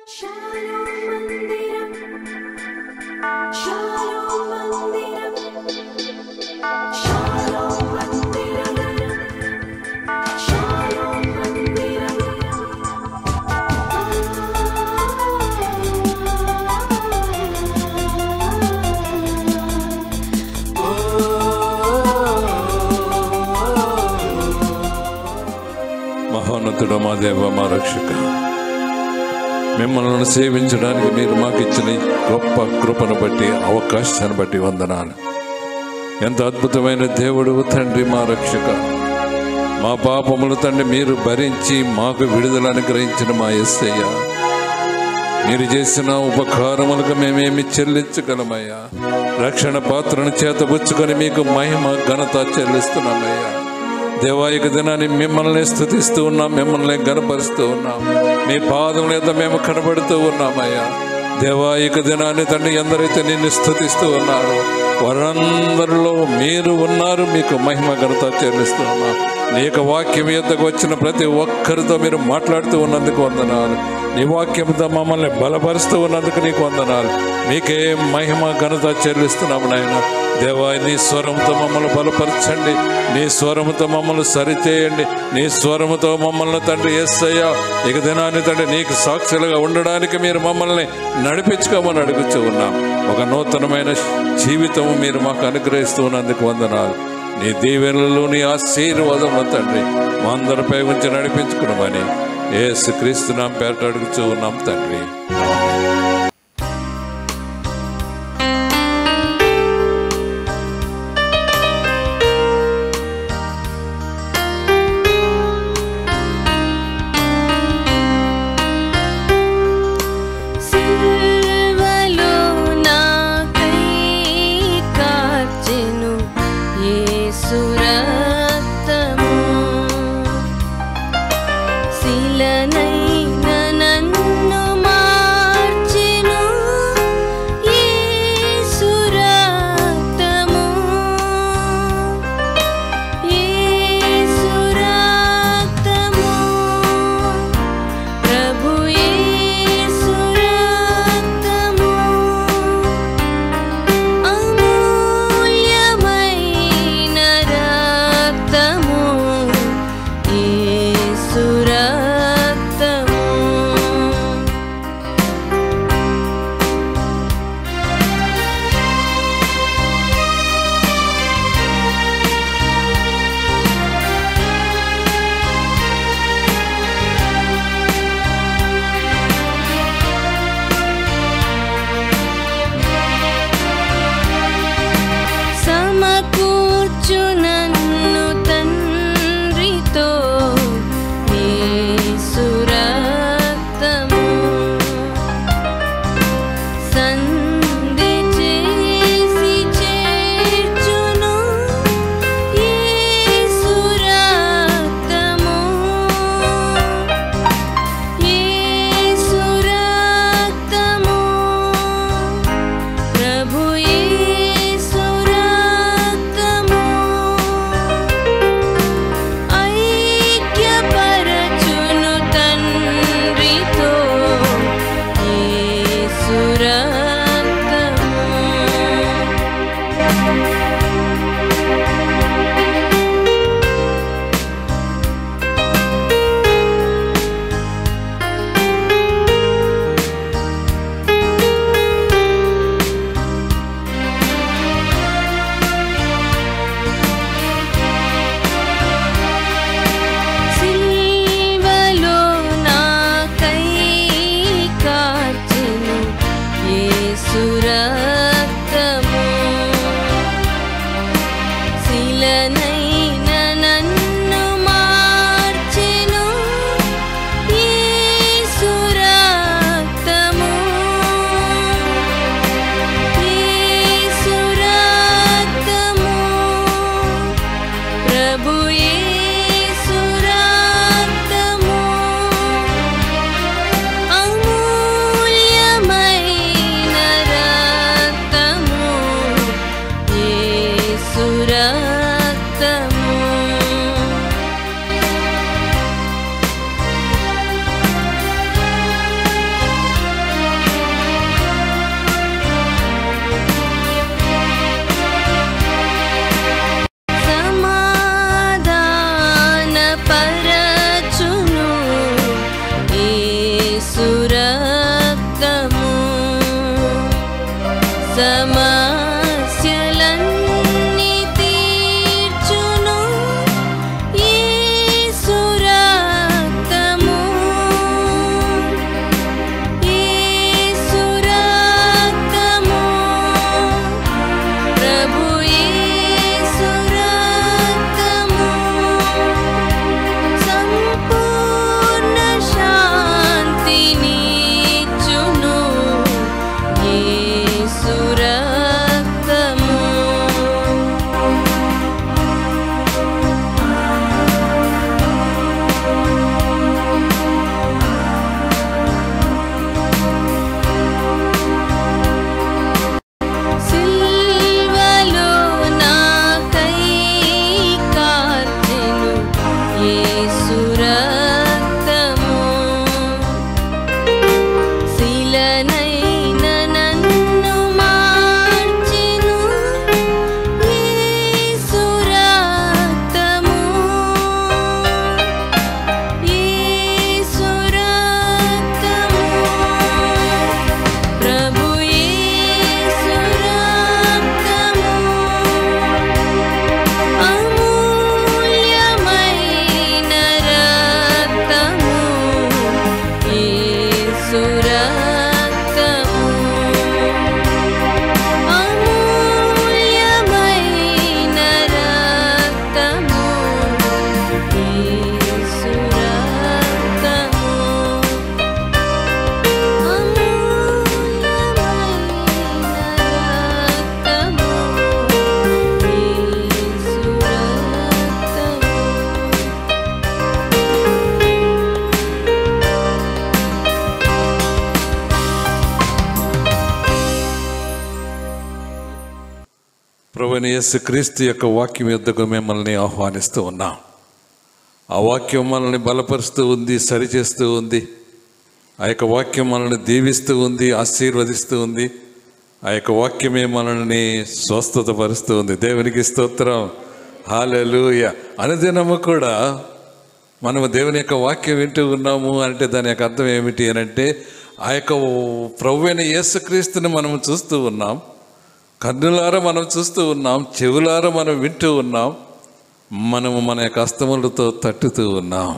Shalom Mandiram Shalom Mandiram Shalom Mandiram Shalom Mandiram మహోన్నతుడు మా దేవ మా రక్షక మిమ్మల్ని సేవించడానికి మీరు మాకు ఇచ్చిన ఈ గొప్ప కృపను బట్టి అవకాశాన్ని బట్టి వందనాలు ఎంత అద్భుతమైన దేవుడు తండ్రి మా రక్షక మా పాపములు తండ్రి మీరు భరించి మాకు విడుదల అనుగ్రహించిన మా ఎస్సయ్య మీరు చేసిన ఉపకారములకు మేమేమి చెల్లించగలమయ్యా రక్షణ పాత్రను చేతబుచ్చుకొని మీకు మహిమ ఘనత చెల్లిస్తున్నామయ్యా దేవాయిక దినాన్ని మిమ్మల్ని స్థుతిస్తూ ఉన్నాం మిమ్మల్ని గనపరుస్తూ ఉన్నాం మీ పాదముల యొక్క మేము కనబడుతూ ఉన్నామయ్యా దేవాయిక దినాన్ని తండ్రి ఎందరైతే నిన్ను స్థుతిస్తూ ఉన్నారు వారందరిలో మీరు ఉన్నారు మీకు మహిమ ఘనత చెల్లిస్తూ ఉన్నాం నీ యొక్క వాక్యం యొద్దకు వచ్చిన ప్రతి ఒక్కరితో మీరు మాట్లాడుతూ ఉన్నందుకు వందనాలు నీ వాక్యంతో మమ్మల్ని బలపరుస్తూ ఉన్నందుకు నీకు వందనాలు మీకే మహిమ ఘనత చెల్లిస్తున్నాము నాయన దేవా నీ స్వరంతో మమ్మల్ని బలపరచండి నీ స్వరముతో మమ్మల్ని సరిచేయండి నీ స్వరముతో మమ్మల్ని తండ్రి ఎస్సయ్యా ఇక దినాన్ని తండ్రి నీకు సాక్షులుగా ఉండడానికి మీరు మమ్మల్ని నడిపించుకోమని అడుగుతూ ఉన్నాం ఒక నూతనమైన జీవితం మీరు మాకు అనుగ్రహిస్తూ ఉన్నందుకు వందనాలు నీ దీవెనలు నీ ఆశీర్వాదములు తండ్రి మా అందరిపై ఉంచి నడిపించుకున్నామని ఏసు క్రీస్తు నాం పేరట అడుగుతూ ఉన్నాం తండ్రి సిల్వలో నాకై కార్చెను యేసు రక్తము శిలనైన నన్ను మార్చెను ప్రభుని యేసు క్రీస్తు యొక్క వాక్యం యుద్ధకు మిమ్మల్ని ఆహ్వానిస్తూ ఉన్నాం ఆ వాక్యం మనల్ని బలపరుస్తూ ఉంది సరిచేస్తూ ఉంది ఆ యొక్క వాక్యం మనల్ని దీవిస్తూ ఉంది ఆశీర్వదిస్తూ ఉంది ఆ యొక్క వాక్యమే మనల్ని స్వస్థత పరుస్తూ ఉంది దేవునికి స్తోత్రం హాలెలూయ అనుదినము కూడా మనము దేవుని యొక్క వాక్యం వింటూ ఉన్నాము అంటే దాని యొక్క అర్థం ఏమిటి అని అంటే ఆ యొక్క ప్రభు అయిన యేసుక్రీస్తుని మనం చూస్తూ ఉన్నాం కన్నులారా మనం చూస్తూ ఉన్నాం చెవులారా మనం వింటూ ఉన్నాం మనము మన యొక్క హస్తములతో తట్టుతూ ఉన్నాం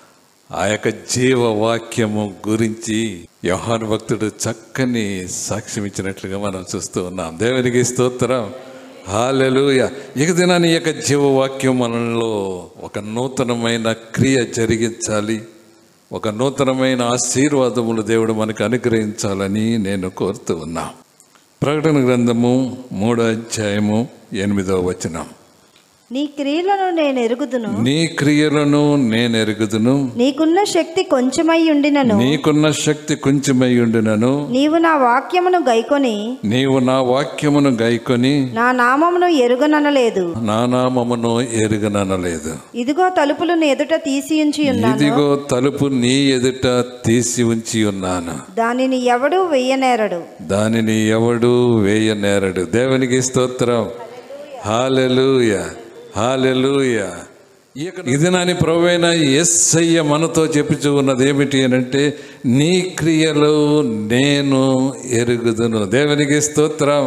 ఆ యొక్క జీవవాక్యము గురించి యోహాను భక్తుడు చక్కని సాక్ష్యం ఇచ్చినట్లుగా మనం చూస్తూ ఉన్నాం దేవునికి స్తోత్రం హాలెలూయ ఇక దినాన్ని ఈ యొక్క జీవవాక్యం మనలో ఒక నూతనమైన క్రియ జరిగించాలి ఒక నూతనమైన ఆశీర్వాదములు దేవుడు మనకు అనుగ్రహించాలని నేను కోరుతూ ఉన్నా ప్రకటన గ్రంథము మూడో అధ్యాయము ఎనిమిదో వచనం నీ క్రియలను నేను ఎరుగుదును నీ క్రియలను నేను ఎరుగుదును నీకున్న శక్తి కొంచెమై ఉండినను నీకున్న శక్తి కొంచెమై ఉండునను నీవు నా వాక్యమును గైకొని నీవు నా వాక్యమును గైకొని నా నామమును ఎరుగననలేదు నా నామమును ఎరుగననలేదు ఇదిగో తలుపులు నీ ఎదుట తీసి ఉంచి ఉన్నాను ఇదిగో తలుపు నీ ఎదుట తీసి ఉంచి ఉన్నాను దానిని ఎవడు వెయ్యనేరడు దానిని ఎవడు వేయనేరడు దేవునికి స్తోత్రం హాలెలూయ హాలెలూయ ఇది నాని ప్రభువైన ఎస్సయ్య మనతో చెప్పుచూ ఉన్నది ఏమిటి అని అంటే నీ క్రియలు నేను ఎరుగుదును దేవునికి స్తోత్రం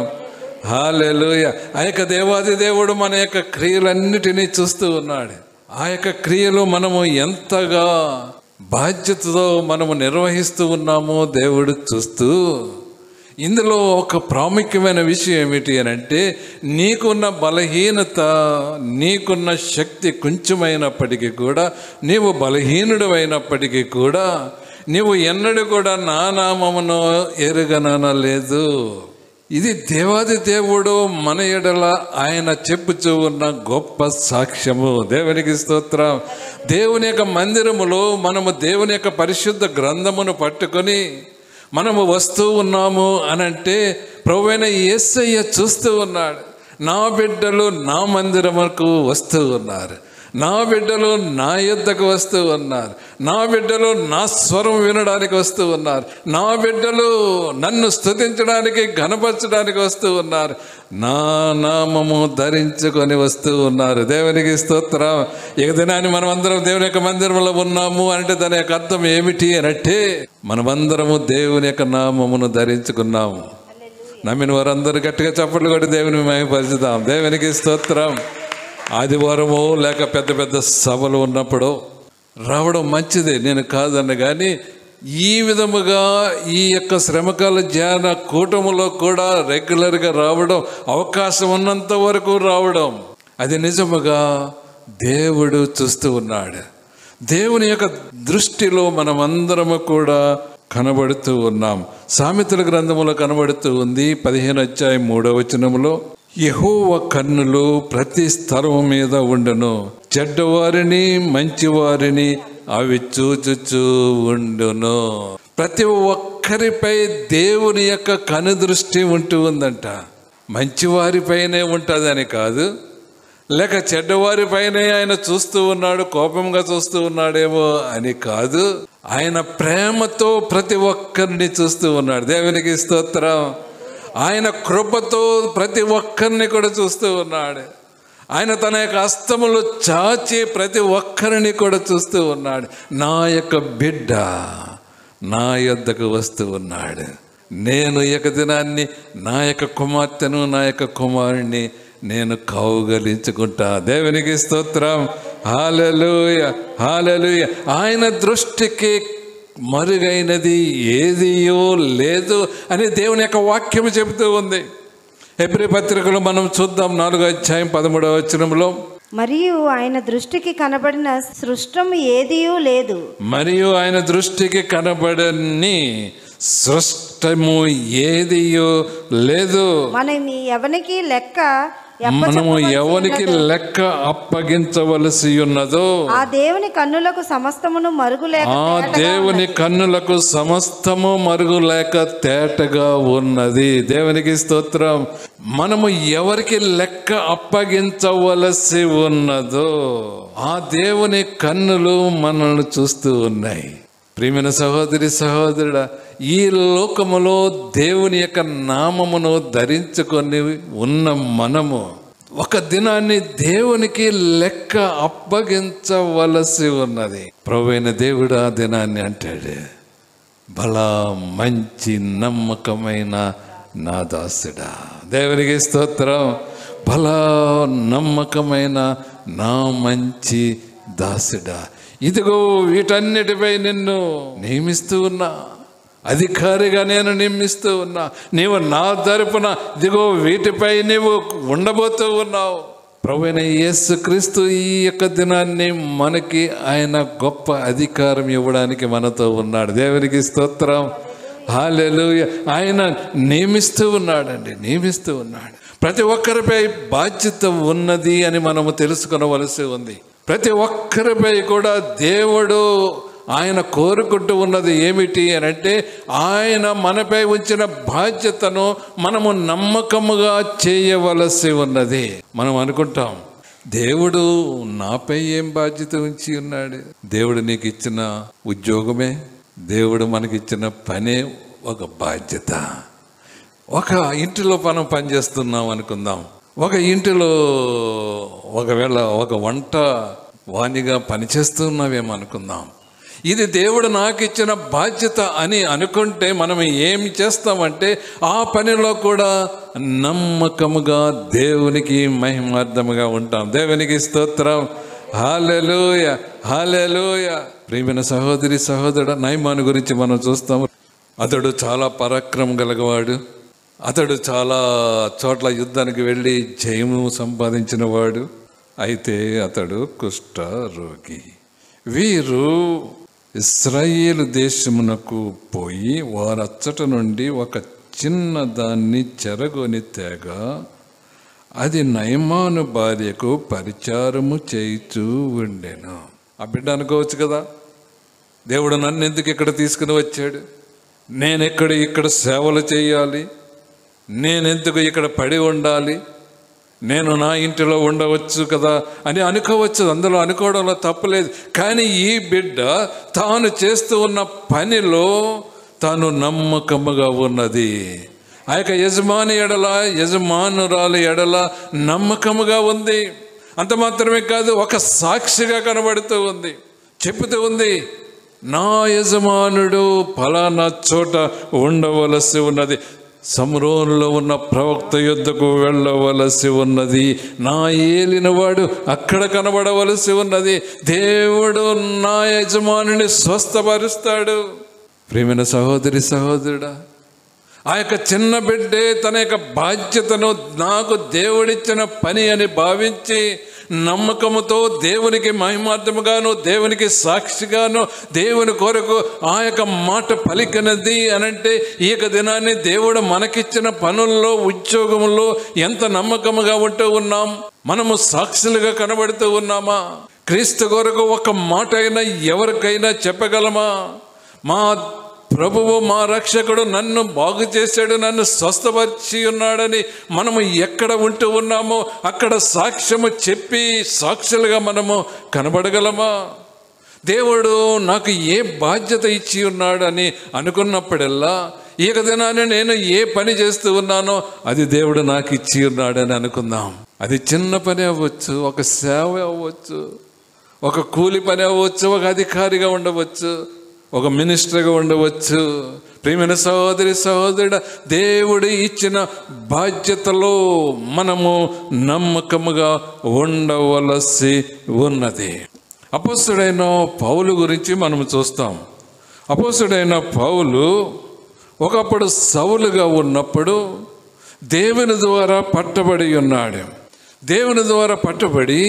హాలెలూయ ఆ యొక్క దేవాది దేవుడు మన యొక్క క్రియలన్నిటినీ చూస్తూ ఉన్నాడు ఆ యొక్క క్రియలు మనము ఎంతగా బాధ్యతతో మనము నిర్వహిస్తూ ఉన్నామో దేవుడు చూస్తూ ఇందులో ఒక ప్రాముఖ్యమైన విషయం ఏమిటి అని అంటే నీకున్న బలహీనత నీకున్న శక్తి కొంచెమైనప్పటికీ కూడా నీవు బలహీనుడు అయినప్పటికీ కూడా నీవు ఎన్నడూ కూడా నా నామమును ఎరుగనలేదు ఇది దేవాది దేవుడు మన ఎడల ఆయన చెప్పుచూ ఉన్న గొప్ప సాక్ష్యము దేవునికి స్తోత్రం దేవుని యొక్క మందిరములో మనము దేవుని యొక్క పరిశుద్ధ గ్రంథమును పట్టుకొని మనము వస్తూ ఉన్నాము అని అంటే ప్రభువైన యేసయ్య చూస్తూ ఉన్నాడు నా బిడ్డలు నా మందిరముకు వస్తూ ఉన్నారు నా బిడ్డలు నా యుద్ధకు వస్తూ ఉన్నారు నా బిడ్డలు నా స్వరం వినడానికి వస్తూ ఉన్నారు నా బిడ్డలు నన్ను స్తుతించడానికి ఘనపరచడానికి వస్తూ ఉన్నారు నా నామము ధరించుకొని వస్తూ ఉన్నారు దేవునికి స్తోత్రం ఇక దినాన్ని మనం అందరం దేవుని యొక్క మందిరంలో ఉన్నాము అంటే దాని యొక్క అర్థం ఏమిటి అని అంటే మనమందరము దేవుని యొక్క నామమును ధరించుకున్నాము నమ్మిన వారందరూ గట్టిగా చప్పట్లు కొట్టి దేవుని మహిమపరుచుదాం దేవునికి స్తోత్రం ఆదివారము లేక పెద్ద పెద్ద సభలు ఉన్నప్పుడు రావడం మంచిదే నేను కాదన్న కానీ ఈ విధముగా ఈ యొక్క శ్రమకాల ధ్యాన కూటములో కూడా రెగ్యులర్గా రావడం అవకాశం ఉన్నంత వరకు రావడం అది నిజముగా దేవుడు చూస్తూ ఉన్నాడు దేవుని యొక్క దృష్టిలో మనమందరము కూడా కనబడుతూ ఉన్నాం సామెతల గ్రంథములో కనబడుతూ ఉంది పదిహేను అధ్యాయం మూడవ వచనములో యహోవ కన్నులు ప్రతి స్థలము మీద ఉండును చెడ్డవారిని మంచివారిని అవి చూచుచూ ఉండును ప్రతి ఒక్కరిపై దేవుని యొక్క కనుదృష్టి ఉంటూ ఉందంట మంచివారిపైనే ఉంటుందని కాదు లేక చెడ్డవారిపైనే ఆయన చూస్తూ ఉన్నాడు కోపంగా చూస్తూ ఉన్నాడేమో అని కాదు ఆయన ప్రేమతో ప్రతి ఒక్కరిని చూస్తూ ఉన్నాడు దేవునికి స్తోత్రం ఆయన కృపతో ప్రతి ఒక్కరిని కూడా చూస్తూ ఉన్నాడు ఆయన తన యొక్క హస్తములు చాచి ప్రతి ఒక్కరిని కూడా చూస్తూ ఉన్నాడు నా యొక్క బిడ్డ నా యొద్దకు వస్తూ ఉన్నాడు నేను ఈ యొక్క దినాన్ని నా యొక్క కుమార్తెను నా యొక్క కుమారుణ్ణి నేను కౌగలించుకుంటా దేవునికి స్తోత్రం హాలెలూయ హాలెలూయ ఆయన దృష్టికి మరుగైనది ఏదియో లేదు అని దేవుని యొక్క వాక్యం చెబుతూ ఉంది ఎబ్రి పత్రికలో మనం చూద్దాం నాలుగో అధ్యాయం పదమూడవ వచనంలో మరియు ఆయన దృష్టికి కనబడిన సృష్టం ఏదియూ లేదు మరియు ఆయన దృష్టికి కనబడని సృష్టము ఏదియో లేదు మనం ఈ ఎవనికి లెక్క మనము ఎవరికి లెక్క అప్పగించవలసి ఉన్నదో ఆ దేవుని కన్నులకు సమస్తమును మరుగులేక ఆ దేవుని కన్నులకు సమస్తము మరుగులేక తేటగా ఉన్నది దేవునికి స్తోత్రం మనము ఎవరికి లెక్క అప్పగించవలసి ఉన్నదో ఆ దేవుని కన్నులు మనల్ని చూస్తూ ఉన్నాయి ప్రియమైన సహోదరి సహోదరుడా ఈ లోకములో దేవుని యొక్క నామమును ధరించుకొని ఉన్న మనము ఒక దినాన్ని దేవునికి లెక్క అప్పగించవలసి ఉన్నది ప్రభువైన దేవుడు ఆ దినాన్ని అంటాడు బలా మంచి నమ్మకమైన నా దాసుడా దేవునికి స్తోత్రం బలా నమ్మకమైన నా మంచి దాసుడా ఇదిగో వీటన్నిటిపై నిన్ను నియమిస్తూ ఉన్నా అధికారిగా నేను నియమిస్తూ ఉన్నా నీవు నా తరపున ఇదిగో వీటిపై నీవు ఉండబోతూ ఉన్నావు ప్రభువైన యేసుక్రీస్తు ఈ యొక్క దినాన్ని మనకి ఆయన గొప్ప అధికారం ఇవ్వడానికి మనతో ఉన్నాడు దేవునికి స్తోత్రం హాలెలూయ ఆయన నియమిస్తూ ఉన్నాడండి నియమిస్తూ ఉన్నాడు ప్రతి ఒక్కరిపై బాధ్యత ఉన్నది అని మనము తెలుసుకొనవలసి ఉంది ప్రతి ఒక్కరిపై కూడా దేవుడు ఆయన కోరుకుంటూ ఉన్నది ఏమిటి అని అంటే ఆయన మనపై ఉంచిన బాధ్యతను మనము నమ్మకముగా చేయవలసి ఉన్నది మనం అనుకుంటాం దేవుడు నాపై ఏం బాధ్యత ఉంచి ఉన్నాడు దేవుడు నీకు ఇచ్చిన ఉద్యోగమే దేవుడు మనకిచ్చిన పనే ఒక బాధ్యత ఒక ఇంటిలో మనం పనిచేస్తున్నాం అనుకుందాం ఒక ఇంటిలో ఒకవేళ ఒక వంట వాణిగా పనిచేస్తున్నావేమో అనుకుందాం ఇది దేవుడు నాకు ఇచ్చిన బాధ్యత అని అనుకుంటే మనం ఏం చేస్తామంటే ఆ పనిలో కూడా నమ్మకముగా దేవునికి మహిమార్థముగా ఉంటాం దేవునికి స్తోత్రం హాలెలూయ హాలెలూయ ప్రియమైన సహోదరి సహోదరుడు నైమాను గురించి మనం చూస్తాము అతడు చాలా పరాక్రమం గలగవాడు అతడు చాలా చోట్ల యుద్ధానికి వెళ్ళి జయము సంపాదించిన వాడు అయితే అతడు కుష్ఠ రోగి వీరు ఇస్రాయేలు దేశమునకు పోయి వారచ్చట నుండి ఒక చిన్న దాన్ని చెరగొని తేగ అది నయమాను భార్యకు పరిచారము చేయిచూ ఉండెను ఆ బిడ్డ అనుకోవచ్చు కదా దేవుడు నన్ను ఎందుకు ఇక్కడ తీసుకుని వచ్చాడు నేను ఎక్కడ ఇక్కడ సేవలు చేయాలి నేనెందుకు ఇక్కడ పడి ఉండాలి నేను నా ఇంటిలో ఉండవచ్చు కదా అని అనుకోవచ్చు అందులో అనుకోవడంలో తప్పులేదు కానీ ఈ బిడ్డ తాను చేస్తూ ఉన్న పనిలో తాను నమ్మకముగా ఉన్నది ఆ యొక్క యజమాని ఎడల యజమానురాలు ఎడల నమ్మకముగా ఉంది అంత మాత్రమే కాదు ఒక సాక్షిగా కనబడుతూ ఉంది చెబుతూ ఉంది నా యజమానుడు ఫలానా చోట ఉండవలసి ఉన్నది సమరోనులో ఉన్న ప్రవక్త యుద్ధకు వెళ్ళవలసి ఉన్నది నా ఏలినవాడు అక్కడ కనబడవలసి ఉన్నది దేవుడు నా యజమానుని స్వస్థపరుస్తాడు ప్రేమైన సహోదరి సహోదరుడా ఆ యొక్క చిన్న బిడ్డే తన యొక్క బాధ్యతను నాకు దేవుడిచ్చిన పని అని భావించి నమ్మకముతో దేవునికి మహిమార్థముగాను దేవునికి సాక్షిగాను దేవుని కొరకు ఆ యొక్క మాట పలికినది అనంటే ఈ యొక్క దినాన్ని దేవుడు మనకిచ్చిన పనుల్లో ఉద్యోగంలో ఎంత నమ్మకముగా ఉంటూ ఉన్నాం మనము సాక్షులుగా కనబడుతూ ఉన్నామా క్రీస్తు కొరకు ఒక మాట అయినా ఎవరికైనా చెప్పగలమా మా ప్రభువు మా రక్షకుడు నన్ను బాగు చేశాడు నన్ను స్వస్థపరిచి ఉన్నాడని మనము ఎక్కడ ఉంటూ ఉన్నామో అక్కడ సాక్ష్యము చెప్పి సాక్షులుగా మనము కనబడగలమా దేవుడు నాకు ఏ బాధ్యత ఇచ్చి ఉన్నాడని అనుకున్నప్పుడల్లా ఈ దినాన్ని నేను ఏ పని చేస్తూ ఉన్నానో అది దేవుడు నాకు ఇచ్చి ఉన్నాడని అనుకుందాం అది చిన్న పని అవ్వచ్చు ఒక సేవ అవ్వచ్చు ఒక కూలి పని అవ్వచ్చు ఒక అధికారిగా ఉండవచ్చు ఒక మినిస్టర్గా ఉండవచ్చు ప్రియమైన సహోదరి సహోదరుడ దేవుడు ఇచ్చిన బాధ్యతలో మనము నమ్మకముగా ఉండవలసి ఉన్నది అపోస్తుడైన పౌలు గురించి మనం చూస్తాం అపోస్తుడైన పౌలు ఒకప్పుడు సౌలుగా ఉన్నప్పుడు దేవుని ద్వారా పట్టబడి ఉన్నాడు దేవుని ద్వారా పట్టబడి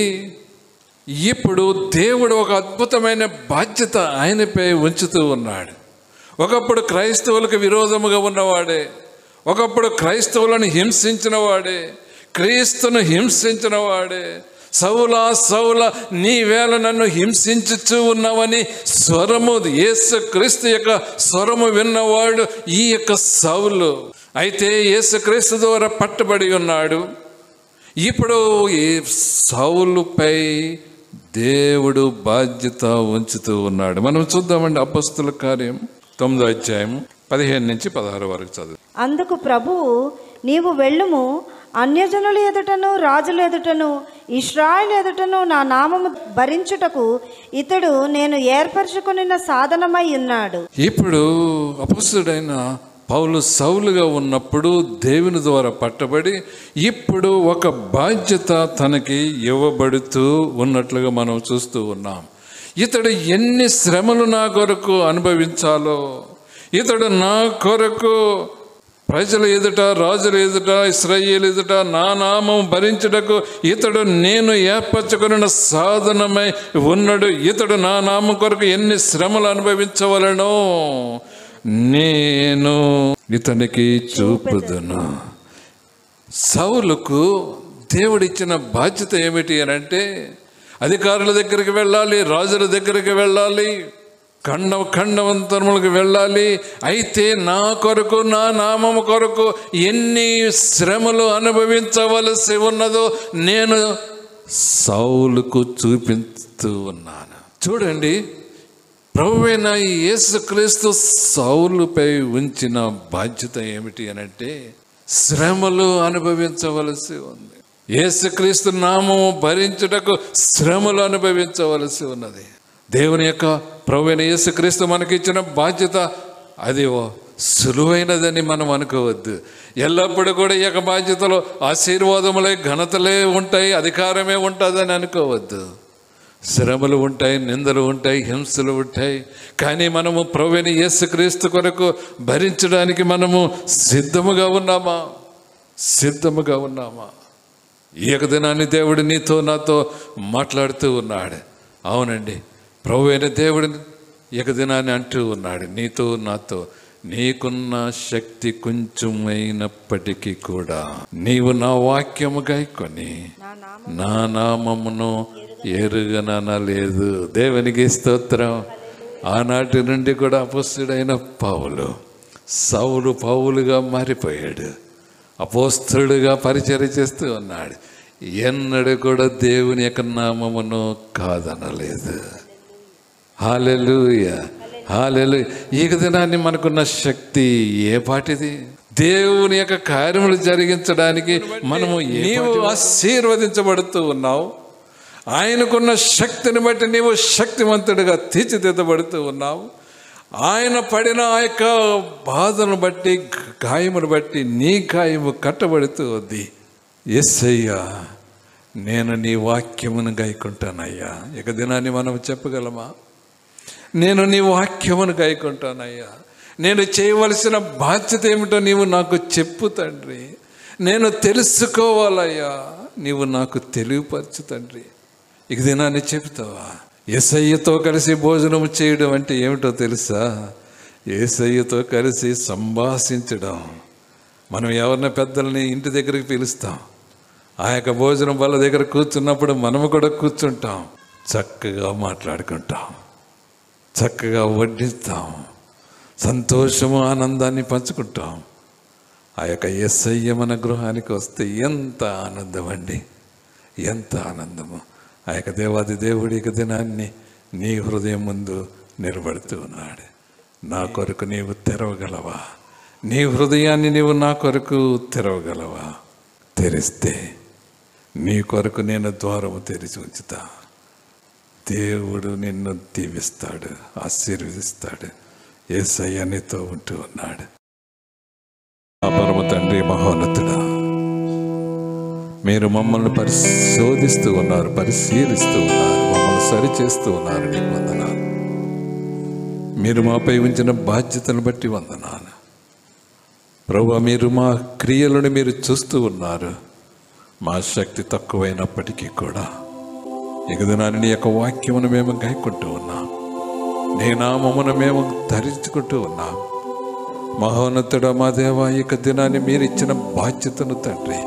ఇప్పుడు దేవుడు ఒక అద్భుతమైన బాధ్యత ఆయనపై ఉంచుతూ ఉన్నాడు ఒకప్పుడు క్రైస్తవులకు విరోధముగా ఉన్నవాడే ఒకప్పుడు క్రైస్తవులను హింసించిన వాడే క్రీస్తును హింసించిన వాడే సౌలా సౌల నీవేళ నన్ను హింసించుచూ ఉన్నావని స్వరము యేసు క్రీస్తు యొక్క స్వరము విన్నవాడు ఈ యొక్క సౌలు అయితే యేసుక్రీస్తు ద్వారా పట్టబడి ఉన్నాడు ఇప్పుడు ఈ సౌలుపై దేవుడు బాధ్యత ఉంచుతూ ఉన్నాడు మనం చూద్దామండి అపస్తుల కార్యం తొమ్మిదో అధ్యాయం పదిహేను నుంచి పదహారు వరకు చదువు అందుకు ప్రభువు నీవు వెళ్ళుము అన్యజనుల ఎదుటను రాజుల ఎదుటను ఇస్రాయల్ ఎదుటను నా నామము భరించుటకు ఇతడు నేను ఏర్పరచుకున్న సాధనమై ఉన్నాడు ఇప్పుడు అపస్తుడైన పౌలు సౌలుగా ఉన్నప్పుడు దేవుని ద్వారా పట్టబడి ఇప్పుడు ఒక బాధ్యత తనకి ఇవ్వబడుతూ ఉన్నట్లుగా మనం చూస్తూ ఉన్నాం ఇతడు ఎన్ని శ్రమలు నా కొరకు అనుభవించాలో ఇతడు నా కొరకు ప్రజల ఎదుట రాజుల ఎదుట ఇస్రాయేల్ ఎదుట నా నామం భరించుటకు ఇతడు నేను ఏర్పరచుకున్న సాధనమై ఉన్నాడు ఇతడు నా నామం కొరకు ఎన్ని శ్రమలు అనుభవించవలనో నేను ఇతనికి చూపుదును సౌలుకు దేవుడిచ్చిన బాధ్యత ఏమిటి అని అంటే అధికారుల దగ్గరికి వెళ్ళాలి రాజుల దగ్గరికి వెళ్ళాలి ఖండ ఖండవంతరములకు వెళ్ళాలి అయితే నా కొరకు నా నామము కొరకు ఎన్ని శ్రమలు అనుభవించవలసి ఉన్నదో నేను సౌలుకు చూపిస్తూ ఉన్నాను చూడండి ప్రభువైన ఈ యేసుక్రీస్తు సౌలుపై ఉంచిన బాధ్యత ఏమిటి అనంటే శ్రమలు అనుభవించవలసి ఉంది యేసుక్రీస్తు నామము భరించుటకు శ్రమలు అనుభవించవలసి ఉన్నది దేవుని యొక్క ప్రభువైన యేసుక్రీస్తు మనకిచ్చిన బాధ్యత అది ఓ సులువైనదని మనం అనుకోవద్దు ఎల్లప్పుడూ కూడా ఈ యొక్క బాధ్యతలో ఆశీర్వాదములే ఘనతలే ఉంటాయి అధికారమే ఉంటుందని అనుకోవద్దు శ్రమలు ఉంటాయి నిందలు ఉంటాయి హింసలు ఉంటాయి కానీ మనము ప్రవీణ యేసుక్రీస్తు కొరకు భరించడానికి మనము సిద్ధముగా ఉన్నామా సిద్ధముగా ఉన్నామా ఈ యొక్క దినాన్ని దేవుడు నీతో నాతో మాట్లాడుతూ ఉన్నాడు అవునండి ప్రభు అయిన దేవుడు ఈ యొక్క దినాన్ని అంటూ ఉన్నాడు నీతో నాతో నీకున్న శక్తి కొంచెమైనప్పటికీ కూడా నీవు నా వాక్యము గాయకొని నా నామమును ఎరుగనలేదు దేవునికి స్తోత్రం ఆనాటి నుండి కూడా అపస్తుడైన పౌలు సౌలు పౌలుగా మారిపోయాడు అపోస్తుడుగా పరిచయం చేస్తూ ఉన్నాడు ఎన్నడూ కూడా దేవుని యొక్క నామమును కాదనలేదు హాలెలూయ హాలెలు ఈ దినాన్ని మనకున్న శక్తి ఏ పాటిది దేవుని యొక్క కార్యములు జరిగించడానికి మనము నీవు ఆశీర్వదించబడుతూ ఉన్నావు ఆయనకున్న శక్తిని బట్టి నీవు శక్తివంతుడిగా తీర్చిదిద్దబడుతూ ఉన్నావు ఆయన పడిన ఆ యొక్క బాధను బట్టి గాయమును బట్టి నీ గాయము కట్టబడుతూ ఉంది ఎస్ అయ్యా నేను నీ వాక్యమును గాయకుంటానయ్యా ఇక దినాన్ని మనం చెప్పగలమా నేను నీ వాక్యమును గాయకుంటానయ్యా నేను చేయవలసిన బాధ్యత ఏమిటో నీవు నాకు చెప్పు తండ్రి నేను తెలుసుకోవాలయ్యా నీవు నాకు తెలియపరచు తండ్రి ఇక దినాన్ని చెబుతావా ఎసయ్యతో కలిసి భోజనం చేయడం అంటే ఏమిటో తెలుసా ఏసయ్యతో కలిసి సంభాషించడం మనం ఎవరిన పెద్దల్ని ఇంటి దగ్గరికి పిలుస్తాం ఆ యొక్క భోజనం వాళ్ళ దగ్గర కూర్చున్నప్పుడు మనము కూడా కూర్చుంటాం చక్కగా మాట్లాడుకుంటాం చక్కగా వడ్డిస్తాం సంతోషము ఆనందాన్ని పంచుకుంటాం ఆ యొక్క ఎస్ఐ మన గృహానికి వస్తే ఎంత ఆనందం అండి ఎంత ఆనందము ఆ యొక్క దేవాది దేవుడి యొక్క దినాన్ని నీ హృదయం ముందు నిలబడుతూ ఉన్నాడు నా కొరకు నీవు తెరవగలవా నీ హృదయాన్ని నీవు నా కొరకు తెరవగలవా తెరిస్తే నీ కొరకు నేను ద్వారము తెరిచి ఉంచుతా దేవుడు నిన్ను దీవిస్తాడు ఆశీర్వదిస్తాడు ఏసయ్య నీతో ఉంటూ ఉన్నాడు ఆ పరమ తండ్రి మహోన్నతుడా మీరు మమ్మల్ని పరిశోధిస్తూ ఉన్నారు పరిశీలిస్తూ ఉన్నారు మమ్మల్ని సరిచేస్తూ ఉన్నారు నీకు వందనాలు మీరు మాపై ఉంచిన బాధ్యతను బట్టి వందనాలు ప్రభు మీరు మా క్రియలను మీరు చూస్తూ ఉన్నారు మా శక్తి తక్కువైనప్పటికీ కూడా ఇక దినాన్ని నీ యొక్క వాక్యమును మేము గాయకుంటూ ఉన్నాం నీ నామమును మేము ధరించుకుంటూ ఉన్నాం మహోన్నతుడ మా దేవ ఇక దినాన్ని మీరు ఇచ్చిన బాధ్యతను తండ్రి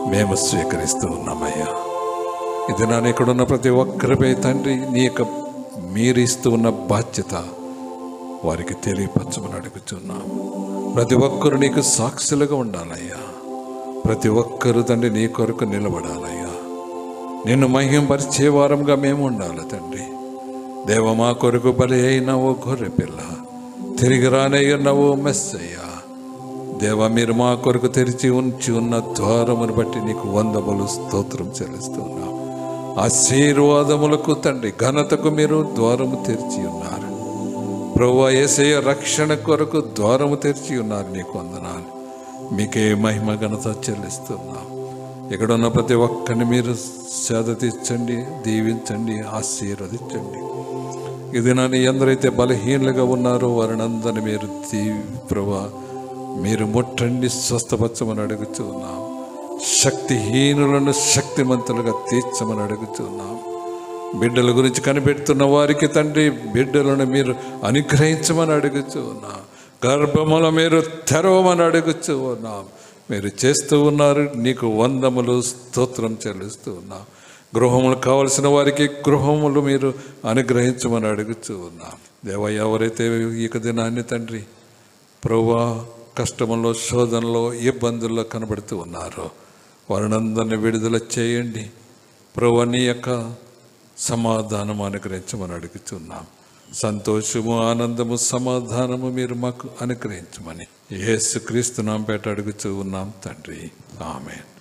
మేము స్వీకరిస్తూ ఉన్నామయ్యా ఇది నా ఇక్కడున్న ప్రతి ఒక్కరిపై తండ్రి నీ యొక్క మీరు ఇస్తూ ఉన్న బాధ్యత వారికి తెలియపరచమని అడుగుతున్నాం ప్రతి ఒక్కరు నీకు సాక్షులుగా ఉండాలయ్యా ప్రతి ఒక్కరు తండ్రి నీ కొరకు నిలబడాలయ్యా నిన్ను మహింపరిచే వారంగా మేము ఉండాలి తండ్రి దేవ మా కొరకు బలి అయిన ఓ గొర్రె పిల్ల తిరిగి రానయ్యున్న ఓ మెస్సయ్యా దేవ మీరు మా కొరకు తెరిచి ఉంచి ఉన్న ద్వారమును బట్టి నీకు వందములు స్తోత్రం చెల్లిస్తున్నాం ఆశీర్వాదములకు తండ్రి ఘనతకు మీరు ద్వారము తెరిచి ఉన్నారు ప్రభు ఏసయ రక్షణ కొరకు ద్వారము తెరిచి ఉన్నారు నీకు వందనాలు మీకే మహిమ ఘనత చెల్లిస్తున్నాం ఇక్కడ ఉన్న ప్రతి ఒక్కరిని మీరు సేద తీర్చండి దీవించండి ఆశీర్వదించండి ఇది నన్ను ఎందరైతే బలహీనులుగా ఉన్నారో వారిని అందరిని మీరు దీవి ప్రభా మీరు ముట్టండి స్వస్థపరచమని అడుగుతున్నాం శక్తిహీనులను శక్తిమంతులుగా తీర్చమని అడుగుతున్నాం బిడ్డల గురించి కనిపెడుతున్న వారికి తండ్రి బిడ్డలను మీరు అనుగ్రహించమని అడుగుతూ ఉన్నాం గర్భముల మీరు తెరవమని అడుగుతూ ఉన్నాం మీరు చేస్తూ ఉన్నారు నీకు వందములు స్తోత్రం చెల్లిస్తూ ఉన్నాం గృహములు కావలసిన వారికి గృహములు మీరు అనుగ్రహించమని అడుగుతూ ఉన్నాం దేవ ఎవరైతే ఈ దినాన్ని తండ్రి ప్రభా కష్టములో శోధనలో ఇబ్బందుల్లో కనబడుతూ ఉన్నారో వారినందరినీ విడుదల చేయండి ప్రభు నీ యొక్క సమాధానం అనుగ్రహించమని అడుగుతున్నాం సంతోషము ఆనందము సమాధానము మీరు మాకు అనుగ్రహించమని యేసు క్రీస్తు నాంపేట అడుగుతూ ఉన్నాం తండ్రి ఆమెన్